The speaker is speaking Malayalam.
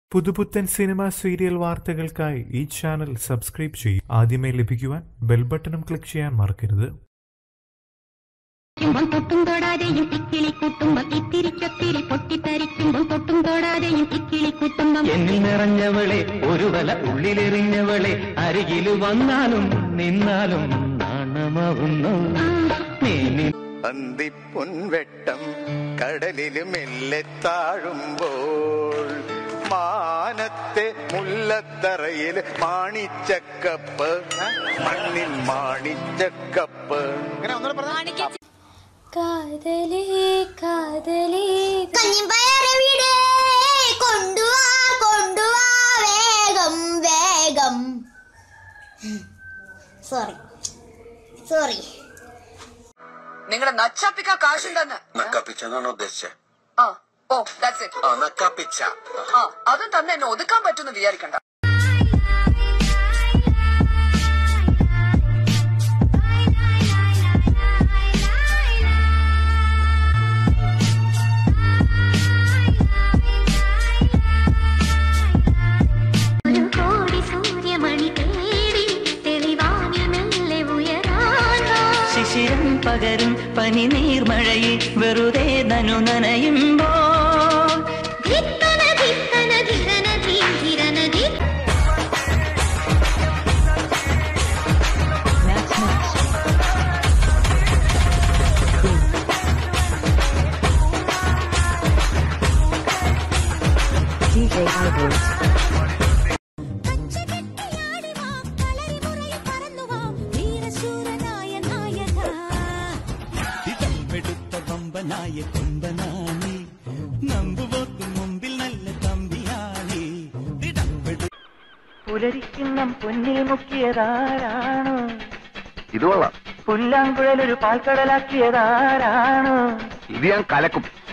പുതുപുത്തൻ സിനിമ സീരിയൽ വാർത്തകൾക്കായി ഈ ചാനൽ സബ്സ്ക്രൈബ് ചെയ്യും ആദ്യമേ ലഭിക്കുവാൻ ബെൽ ബട്ടണും ക്ലിക്ക് ചെയ്യാൻ മറക്കരുത് ുമ്പോൾ തൊട്ടും തൊടാതെയും ഇക്കിളി കൂട്ടുമ്പോൾ ഇത്തിരിക്കൊത്തിരി പൊട്ടിത്തെറിക്കുമ്പോൾ തൊട്ടും തൊടാതെയും ഇക്കിളി കൂട്ടുമ്പോൾ എന്നിൽ നിറഞ്ഞവളെ ഒരു വല ഉള്ളിലെറിഞ്ഞവളെ അരികിൽ വന്നാലും നിന്നാലും നാണമാവുന്നു നീ നി- അന്തിപ്പൊൻവെട്ടം കടലില് മെല്ലെ താഴുമ്പോൾ മാനത്തെ മുല്ലത്തറയിൽ മാണിച്ചക്കപ്പ് മണ്ണിൻ മാണിച്ചക്കപ്പ് ഇങ്ങനെ ഒന്നുകൂടെ പറഞ്ഞ കാതലേ കാതലേ കഞ്ഞിപ്പയറവിടെ കൊണ്ടുവാ കൊണ്ടുവാ വേഗം വേഗം സോറി സോറി നിങ്ങളുടെ നച്ചാപ്പിക്ക കാശുണ്ടെന്ന് നക്കാപ്പിച്ചെന്നാണ് ഉദ്ദേശിച്ചത് ആ ഓ ദാറ്റ്സ് ഇറ്റ് ആ നക്കാപ്പിച്ച ആ അതും തന്നെ എന്നെ ഒതുക്കാൻ പറ്റുമെന്ന് വിചാരിക്കണ്ട ഒരു കോടി സൂര്യമണി തേടി തെളിവാനിൽ മെല്ലെ ഉയരാൻ വാ. ശിശിരം പകരും പനി നീർമഴയിൽ വെറുതെ നനു നനയുമ്പോൾ ധിത്തന ധിത്തന ധിരന ധീരന ധി ഇടമെടുത്ത വമ്പനായ കൊമ്പനാണി നമ്പുപോത്തും മുമ്പിൽ നല്ല തമ്പിയാണി ഇടമെടു പുലരിക്കുന്ന പൊന്നിൽ മുക്കിയതാരാണോ ഇത് കൊള്ളാം പുല്ലാങ്കുഴലൊരു പാൽക്കടലാക്കിയതാരാണോ ഇത് ഞാൻ കലക്കും